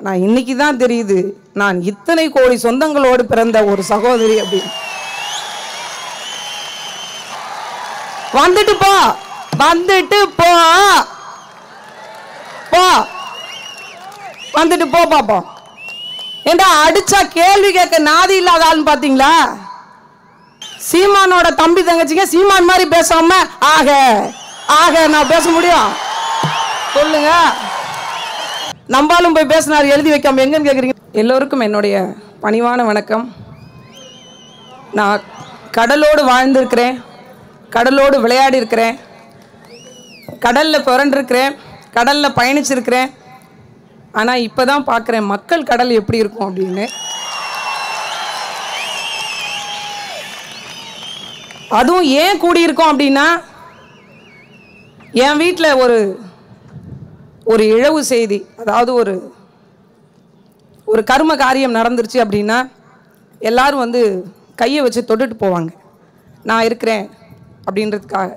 நான் இன்னைக்கு தான் தெரியுது நான் இத்தனை கோடி சொந்தங்களோடு பிறந்த ஒரு சகோதரி அப்படின்னு வந்துட்டு போ வந்துட்டு போ போ வந்துட்டு போ பாப்போம் ஏண்டா அடிச்சா கேள்வி கேட்க நாதி இல்லாத ஆள்னு பாத்தீங்களா சீமானோட தம்பி தங்கச்சிங்க சீமான் மாதிரி பேசாம ஆக ஆக நான் பேச முடியும் சொல்லுங்க நம்பாலும் போய் பேசினார் எழுதி வைக்காம எங்கன்னு கேக்குறீங்க எல்லோருக்கும் என்னுடைய பணிவான வணக்கம் நான் கடலோடு வாழ்ந்திருக்கிறேன் கடலோடு விளையாடி இருக்கிறேன் கடலில் பிறண்டிருக்கிறேன் கடலில் பயணிச்சிருக்கிறேன் ஆனால் இப்போ தான் பார்க்குறேன் மக்கள் கடல் எப்படி இருக்கும் அப்படின்னு அதுவும் ஏன் கூடியிருக்கோம் அப்படின்னா என் வீட்டில் ஒரு ஒரு இழவு செய்தி அதாவது ஒரு ஒரு கர்ம காரியம் நடந்துருச்சு அப்படின்னா எல்லாரும் வந்து கையை வச்சு தொட்டுட்டு போவாங்க நான் இருக்கிறேன் அப்படின்றதுக்காக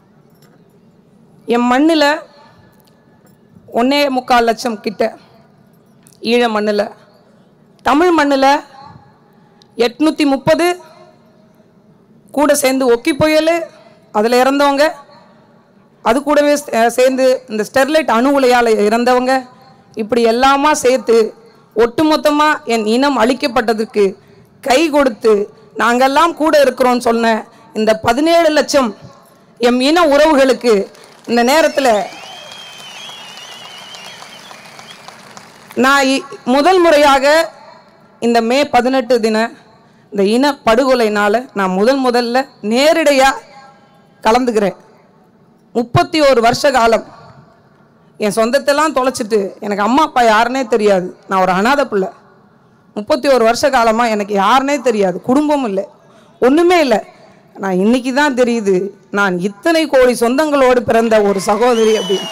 என் மண்ணில் ஒன்னே முக்கால் லட்சம் கிட்ட ஈழ மண்ணில் தமிழ் மண்ணில் எட்நூற்றி முப்பது கூட சேர்ந்து ஒக்கி புயல் அதில் இறந்தவங்க அது கூடவே சே- சேர்ந்து இந்த ஸ்டெர்லைட் அணு உலையால் இறந்தவங்க இப்படி எல்லாமா சேர்த்து ஒட்டுமொத்தமாக என் இனம் அழிக்கப்பட்டதற்கு கை கொடுத்து நாங்கெல்லாம் கூட இருக்கிறோம்னு சொன்ன இந்த பதினேழு லட்சம் எம் இன உறவுகளுக்கு இந்த நேரத்தில் நான் இ- முதல் முறையாக இந்த மே பதினெட்டு தின இந்த இன படுகொலைனால நான் முதல் முதல்ல நேரடியாக கலந்துக்கிறேன் முப்பத்தி ஒரு வருஷ காலம் என் சொந்தத்தெல்லாம் தொலைச்சிட்டு எனக்கு அம்மா அப்பா யாருன்னே தெரியாது நான் ஒரு அனாதை பிள்ளை முப்பத்தி ஒரு வருஷ காலமாக எனக்கு யாருன்னே தெரியாது குடும்பம் இல்லை ஒன்றுமே இல்லை நான் இன்னைக்கு தான் தெரியுது நான் இத்தனை கோடி சொந்தங்களோடு பிறந்த ஒரு சகோதரி அப்படின்னு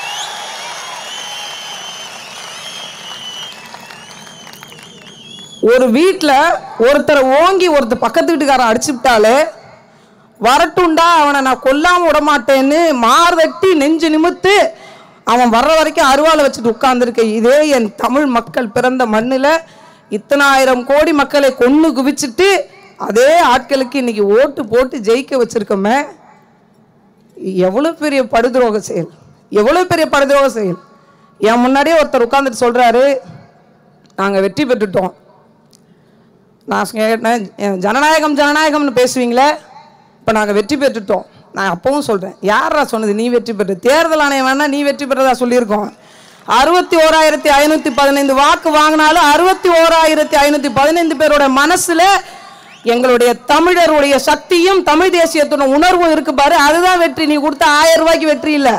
ஒரு வீட்டில் ஒருத்தரை ஓங்கி ஒருத்தர் பக்கத்து வீட்டுக்காரன் அடிச்சு விட்டாலே வரட்டுண்டா அவனை நான் கொல்லாம விட மாட்டேன்னு மார்தட்டி நெஞ்சு நிமித்து அவன் வர்ற வரைக்கும் அருவாளை வச்சுட்டு உட்கார்ந்துருக்க இதே என் தமிழ் மக்கள் பிறந்த மண்ணில் இத்தனாயிரம் கோடி மக்களை கொன்று குவிச்சிட்டு அதே ஆட்களுக்கு இன்னைக்கு ஓட்டு போட்டு ஜெயிக்க வச்சிருக்கோமே எவ்வளோ பெரிய படுதுரோக செயல் எவ்வளோ பெரிய படுதுரோக செயல் என் முன்னாடியே ஒருத்தர் உட்காந்துட்டு சொல்கிறாரு நாங்கள் வெற்றி பெற்றுட்டோம் நான் கேட்டேன் "ஏன் ஜனநாயகம் ஜனநாயகம்னு பேசுவீங்களே இப்போ நாங்கள் வெற்றி பெற்றுட்டோம் நான் அப்பவும் சொல்கிறேன் யாரா சொன்னது நீ வெற்றி பெற்ற தேர்தல் ஆணையம் வேணா நீ வெற்றி பெற்றதா சொல்லியிருக்கோம் அறுபத்தி ஓராயிரத்தி ஐநூற்றி பதினைந்து வாக்கு வாங்கினாலும் அறுபத்தி ஓராயிரத்தி ஐநூற்றி பதினைந்து பேரோட மனசில் எங்களுடைய தமிழருடைய சக்தியும் தமிழ் தேசியத்தோட உணர்வும் இருக்கு பாரு அதுதான் வெற்றி நீ கொடுத்த ஆயிரம் ரூபாய்க்கு வெற்றி இல்லை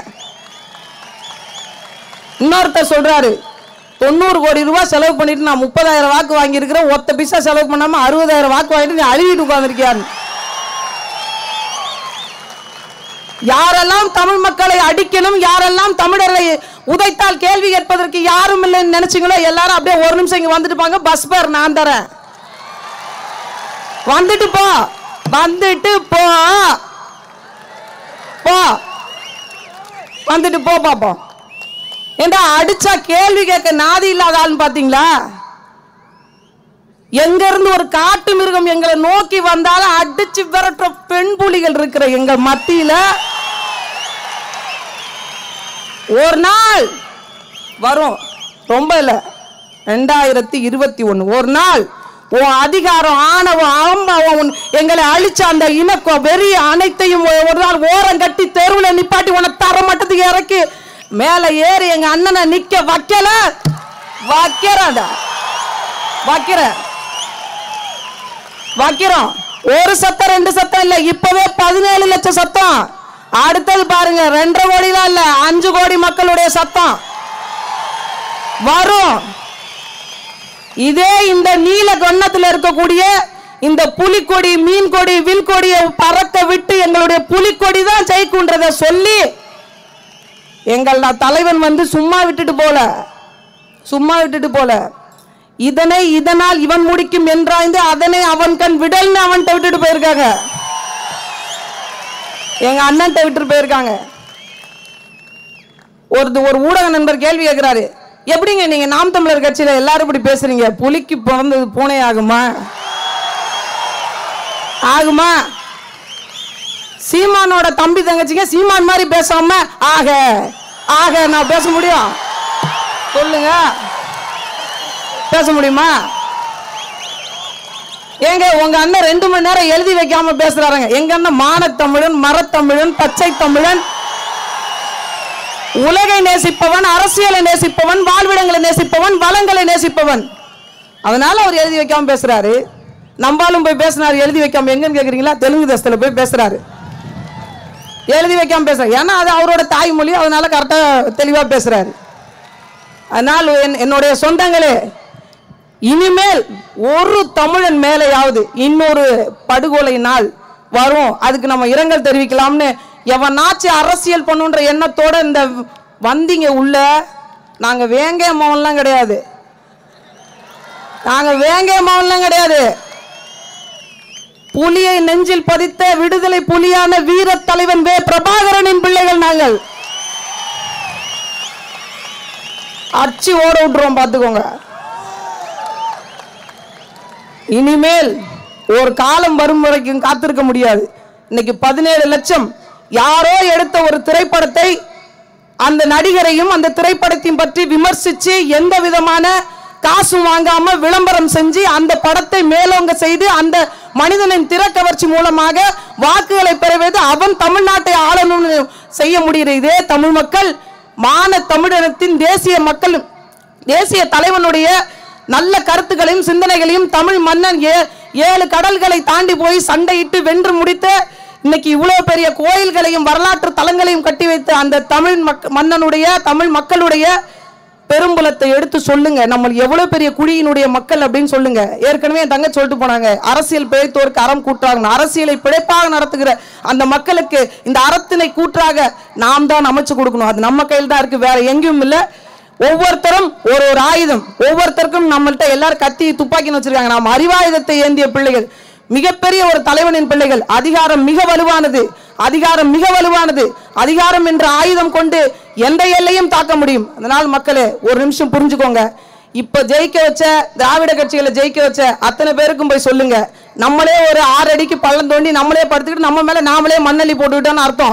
இன்னொருத்தர் சொல்றாரு தொண்ணூறு கோடி ரூபாய் செலவு பண்ணிட்டு நான் முப்பதாயிரம் வாக்கு வாங்கியிருக்கிறேன் ஒத்த பைசா செலவு பண்ணாம அறுபதாயிரம் வாக்கு வாங்கிட்டு நீ அழுவிட்டு உட்கார்ந்துருக்கியாரு யாரெல்லாம் தமிழ் மக்களை அடிக்கணும் யாரெல்லாம் தமிழரை உதைத்தால் கேள்வி கேட்பதற்கு யாரும் இல்லைன்னு நினைச்சீங்களோ எல்லாரும் அப்படியே ஒரு நிமிஷம் இங்க வந்துட்டு போங்க பஸ் பேர் நான் தரேன் வந்துட்டு போ வந்துட்டு போ போ வந்துட்டு போ பாப்போம் ஏண்டா அடிச்சா கேள்வி கேட்க நாதி இல்லாத ஆள்னு பாத்தீங்களா எங்க இருந்து ஒரு காட்டு மிருகம் எங்களை நோக்கி வந்தாலும் அடிச்சு விரட்டுற பெண் புலிகள் இருக்கிற எங்க மத்தியில ஒரு நாள் வரும் ரொம்ப இல்ல ரெண்டாயிரத்தி இருபத்தி ஒண்ணு ஒரு நாள் உன் அதிகாரம் ஆணவம் ஆம்பவம் உன் எங்களை அழிச்ச அந்த இனக்கோ வெறி அனைத்தையும் ஒரு ஒரு நாள் ஓரம் கட்டி தெருவில் நிப்பாட்டி உன தர மட்டத்துக்கு இறக்கி மேல ஏறி எங்க அண்ணனை நிக்க வைக்கல வைக்கிறேன்டா வைக்கிறேன் வைக்கிறோம் ஒரு சத்தம் ரெண்டு சத்தம் இல்ல இப்பவே பதினேழு லட்சம் சத்தம் அடுத்தது பாருங்க ரெண்டரை கோடிலாம் இல்ல அஞ்சு கோடி மக்களுடைய சத்தம் வரும் இதே இந்த நீல கண்ணத்துல இருக்கக்கூடிய இந்த புலிக்கொடி மீன் கொடி வில் கொடியை பறக்க விட்டு எங்களுடைய புலிக்கொடி தான் ஜெயிக்குன்றத சொல்லி எங்கள் நான் தலைவன் வந்து சும்மா விட்டுட்டு போல சும்மா விட்டுட்டு போல இதனை இதனால் இவன் முடிக்கும் என்றாய்ந்து அதனை அவன் கண் விடல்னு அவன்கிட்ட விட்டுட்டு போயிருக்காங்க எங்க அண்ணன்ட்ட விட்டுட்டு போயிருக்காங்க ஒரு ஒரு ஊடக நண்பர் கேள்வி கேட்கிறாரு எப்படிங்க நீங்க நாம் தமிழர் கட்சியில எல்லாரும் இப்படி பேசுறீங்க புலிக்கு பிறந்தது பூனை ஆகுமா ஆகுமா சீமானோட தம்பி தங்கச்சிங்க சீமான் மாதிரி பேசாம ஆக ஆக நான் பேச முடியும் சொல்லுங்க பேச முடியுமா ஏங்க உங்க அண்ணன் ரெண்டு மணி நேரம் எழுதி வைக்காம பேசுறாருங்க எங்க அண்ணன் மானத்தமிழன் மரத்தமிழன் பச்சை தமிழன் உலகை நேசிப்பவன் அரசியலை நேசிப்பவன் வாழ்விடங்களை நேசிப்பவன் வளங்களை நேசிப்பவன் அதனால அவர் எழுதி வைக்காம பேசுறாரு நம்பாலும் போய் பேசினாரு எழுதி வைக்காம எங்கன்னு கேக்குறீங்களா தெலுங்கு தேசத்துல போய் பேசுறாரு எழுதி வைக்காம பேசுறாரு ஏன்னா அது அவரோட தாய்மொழி அதனால கரெக்டா தெளிவா பேசுறாரு அதனால் என்- என்னுடைய சொந்தங்களே இனிமேல் ஒரு தமிழன் மேலேயாவது இன்னொரு படுகொலை நாள் வரும் அதுக்கு நம்ம இரங்கல் தெரிவிக்கலாம்னு எவனாச்சும் அரசியல் பண்ணுன்ற எண்ணத்தோட இந்த வந்தீங்க உள்ள நாங்க வேங்கை மௌன்லாம் கிடையாது நாங்க வேங்கை மௌன்லாம் கிடையாது புலியை நெஞ்சில் பதித்த விடுதலை புலியான வீர தலைவன் வே பிரபாகரனின் பிள்ளைகள் நாங்கள் அச்சு ஓட விட்டுருவோம் பார்த்துக்கோங்க இனிமேல் ஒரு காலம் வரும் வரைக்கும் காத்திருக்க முடியாது இன்னைக்கு பதினேழு லட்சம் யாரோ எடுத்த ஒரு திரைப்படத்தை அந்த நடிகரையும் அந்த திரைப்படத்தையும் பற்றி விமர்சிச்சு எந்த விதமான காசும் வாங்காம விளம்பரம் செஞ்சு அந்த படத்தை மேலோங்க செய்து அந்த மனிதனின் திறக்கவர்ச்சி மூலமாக வாக்குகளை பெறுவது அவன் தமிழ்நாட்டை ஆளணும்னு செய்ய முடிகிற இதே தமிழ் மக்கள் மான தமிழினத்தின் தேசிய மக்கள் தேசிய தலைவனுடைய நல்ல கருத்துக்களையும் சிந்தனைகளையும் தமிழ் மன்னன் ஏ ஏழு கடல்களை தாண்டி போய் சண்டையிட்டு வென்று முடித்த இன்னைக்கு இவ்வளவு பெரிய கோயில்களையும் வரலாற்று தலங்களையும் கட்டி வைத்த அந்த தமிழ் மக் மன்னனுடைய தமிழ் மக்களுடைய பெரும்புலத்தை எடுத்து சொல்லுங்க நம்ம எவ்வளவு பெரிய குழியினுடைய மக்கள் அப்படின்னு சொல்லுங்க ஏற்கனவே என் தங்கச்சி சொல்லிட்டு போனாங்க அரசியல் பிழைத்தோருக்கு அறம் கூற்றாங்க அரசியலை பிழைப்பாக நடத்துகிற அந்த மக்களுக்கு இந்த அறத்தினை கூற்றாக நாம் தான் அமைச்சு கொடுக்கணும் அது நம்ம கையில் தான் இருக்கு வேற எங்கேயும் இல்லை ஒவ்வொருத்தரும் ஒரு ஒரு ஆயுதம் ஒவ்வொருத்தருக்கும் நம்மள்ட்ட எல்லாரும் கத்தி துப்பாக்கின்னு வச்சிருக்காங்க நாம் அறிவாயுதத்தை ஏந்திய பிள்ளைகள் மிகப்பெரிய ஒரு தலைவனின் பிள்ளைகள் அதிகாரம் மிக வலுவானது அதிகாரம் மிக வலுவானது அதிகாரம் என்ற ஆயுதம் கொண்டு எந்த எல்லையும் தாக்க முடியும் அதனால் மக்களே ஒரு நிமிஷம் புரிஞ்சுக்கோங்க இப்ப ஜெயிக்க வச்ச திராவிட கட்சிகளை ஜெயிக்க வச்ச அத்தனை பேருக்கும் போய் சொல்லுங்க நம்மளே ஒரு ஆறு அடிக்கு பள்ளம் தோண்டி நம்மளே படுத்துக்கிட்டு நம்ம மேல நாமளே மண்ணள்ளி போட்டுக்கிட்டோம்னு அர்த்தம்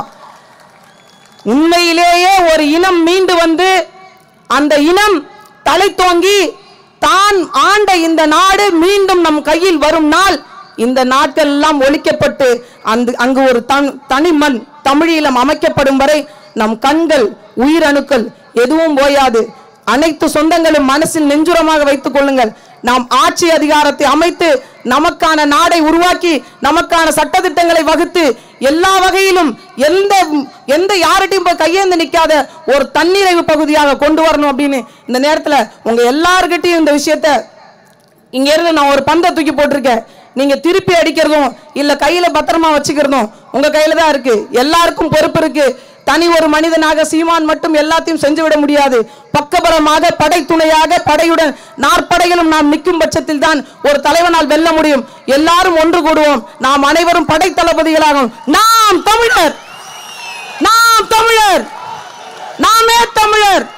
உண்மையிலேயே ஒரு இனம் மீண்டு வந்து அந்த இனம் தலை தோங்கி தான் ஆண்ட இந்த நாடு மீண்டும் நம் கையில் வரும் நாள் இந்த நாட்கள் எல்லாம் ஒழிக்கப்பட்டு அந்த அங்கு ஒரு தன் தனி மண் தமிழீழம் அமைக்கப்படும் வரை நம் கண்கள் உயிரணுக்கள் எதுவும் ஓயாது அனைத்து சொந்தங்களும் மனசில் நெஞ்சுரமாக வைத்துக் கொள்ளுங்கள் நாம் ஆட்சி அதிகாரத்தை அமைத்து நமக்கான நாடை உருவாக்கி நமக்கான சட்டதிட்டங்களை வகுத்து எல்லா வகையிலும் எந்த எந்த யார்கிட்டயும் போய் கையேந்து நிக்காத ஒரு தன்னிறைவு பகுதியாக கொண்டு வரணும் அப்படின்னு இந்த நேரத்துல உங்க எல்லார்கிட்டயும் இந்த விஷயத்த இங்க இருந்து நான் ஒரு பந்தை தூக்கி போட்டிருக்கேன் நீங்க திருப்பி அடிக்கிறதும் இல்ல கையில பத்திரமா வச்சுக்கிறதும் உங்க கையில தான் இருக்கு எல்லாருக்கும் பொறுப்பு இருக்கு தனி ஒரு மனிதனாக சீமான் மட்டும் எல்லாத்தையும் செஞ்சு விட முடியாது பக்கபலமாக படை துணையாக படையுடன் நாற்படைகளும் நாம் நிற்கும் பட்சத்தில் தான் ஒரு தலைவனால் வெல்ல முடியும் எல்லாரும் ஒன்று கூடுவோம் நாம் அனைவரும் படை தளபதிகளாகும் நாம் தமிழர் நாம் தமிழர் நாமே தமிழர்